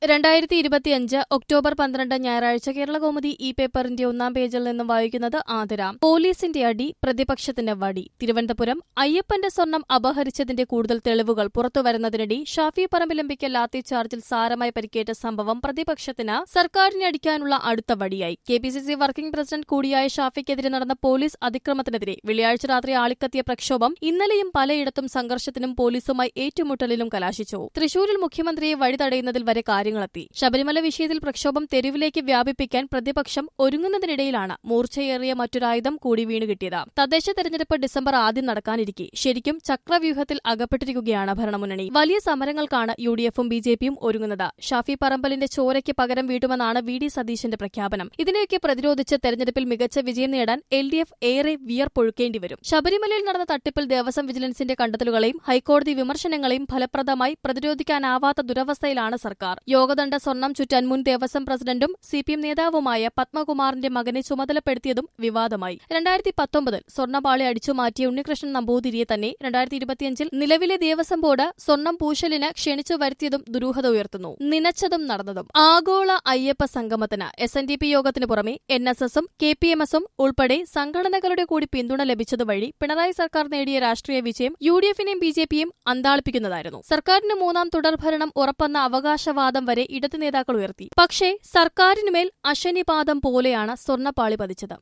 രണ്ടായിരത്തി ഇരുപത്തിയഞ്ച് ഒക്ടോബർ പന്ത്രണ്ട് ഞായറാഴ്ച കേരളകൗമുദി ഈ പേപ്പറിന്റെ ഒന്നാം പേജിൽ നിന്നും വായിക്കുന്നത് ആതിര പോലീസിന്റെ അടി പ്രതിപക്ഷത്തിന്റെ വടി തിരുവനന്തപുരം അയ്യപ്പന്റെ സ്വർണം അപഹരിച്ചതിന്റെ കൂടുതൽ തെളിവുകൾ പുറത്തുവരുന്നതിനിടെ ഷാഫി പറമ്പിലമ്പിക്ക് ലാത്തി ചാർജിൽ സാരമായി പരിക്കേറ്റ സംഭവം പ്രതിപക്ഷത്തിന് സർക്കാരിനെ അടിക്കാനുള്ള അടുത്ത വടിയായി K P C C working president കൂടിയായ ഷാഫിക്കെതിരെ നടന്ന പോലീസ് അതിക്രമത്തിനെതിരെ വെള്ളിയാഴ്ച രാത്രി ആളിക്കത്തിയ പ്രക്ഷോഭം ഇന്നലെയും പലയിടത്തും സംഘർഷത്തിനും പോലീസുമായി ഏറ്റുമുട്ടലിലും കലാശിച്ചു തൃശൂരിൽ മുഖ്യമന്ത്രിയെ വഴി തടയുന്നതിൽ വരെ കാര്യങ്ങളെത്തി ശബരിമല വിഷയത്തിൽ പ്രക്ഷോഭം തെരുവിലേക്ക് വ്യാപിപ്പിക്കാൻ പ്രതിപക്ഷം ഒരുങ്ങുന്നതിനിടയിലാണ് മൂർച്ചയേറിയ മറ്റൊരായുധം കൂടി വീണ് കിട്ടിയത് തദ്ദേശ തെരഞ്ഞെടുപ്പ് ഡിസംബർ ആദ്യം നടക്കാനിരിക്കെ ശരിക്കും ചക്രവ്യൂഹത്തിൽ അകപ്പെട്ടിരിക്കുകയാണ് ഭരണമുന്നണി വലിയ സമരങ്ങൾക്കാണ് യു ഡി എഫും ബി ജെ പിയും ഒരുങ്ങുന്നത് ഷാഫി പറമ്പലിന്റെ ചോരയ്ക്ക് പകരം വീട്ടുമെന്നാണ് വി ഡി സതീശന്റെ പ്രഖ്യാപനം ഇതിനെയൊക്കെ പ്രതിരോധിച്ച് തെരഞ്ഞെടുപ്പിൽ മികച്ച വിജയം നേടാൻ എൽ ഡി എഫ് ഏറെ വിയർപ്പൊഴുക്കേണ്ടി വരും ശബരിമലയിൽ നടന്ന തട്ടിപ്പിൽ ദേവസ്വം വിജിലൻസിന്റെ കണ്ടെത്തലുകളെയും ഹൈക്കോടതി വിമർശനങ്ങളെയും ഫലപ്രദമായി പ്രതിരോധിക്കാനാവാത്ത ദുരവസ്ഥയിലാണ് സർക്കാർ യോഗദണ്ഡ സ്വർണം ചുറ്റാൻ മുൻ ദേവസ്വം പ്രസിഡന്റും സി പി എം നേതാവുമായ പത്മകുമാറിന്റെ മകനെ ചുമതലപ്പെടുത്തിയതും വിവാദമായി രണ്ടായിരത്തി പത്തൊമ്പതിൽ സ്വർണ്ണപാളി അടിച്ചുമാറ്റിയ ഉണ്ണികൃഷ്ണൻ നമ്പൂതിരിയെ തന്നെ രണ്ടായിരത്തി ഇരുപത്തിയഞ്ചിൽ നിലവിലെ ദേവസ്വം ബോർഡ് സ്വർണം പൂശലിന് ക്ഷണിച്ചു വരുത്തിയതും ദുരൂഹത ഉയർത്തുന്നു നനച്ചതും നടന്നതും ആഗോള അയ്യപ്പ സംഗമത്തിന് എസ് എൻ ഡി പി യോഗത്തിന് പുറമെ എൻ എസ് എസും കെ പി എം എസും ഉൾപ്പെടെ സംഘടനകളുടെ കൂടി പിന്തുണ ലഭിച്ചതുവഴി പിണറായി സർക്കാർ നേടിയ രാഷ്ട്രീയ വിജയം യു ഡി എഫിനെയും ബി ജെ പിയും അന്താളിപ്പിക്കുന്നതായിരുന്നു സർക്കാരിന് മൂന്നാം തുടർഭരണം ഉറപ്പെന്ന അവകാശവാദം വരെ ഇടതു നേതാക്കൾ ഉയർത്തി പക്ഷേ സർക്കാരിനുമേൽ അശനിപാതം പോലെയാണ് സ്വർണ്ണപ്പാളി പതിച്ചത്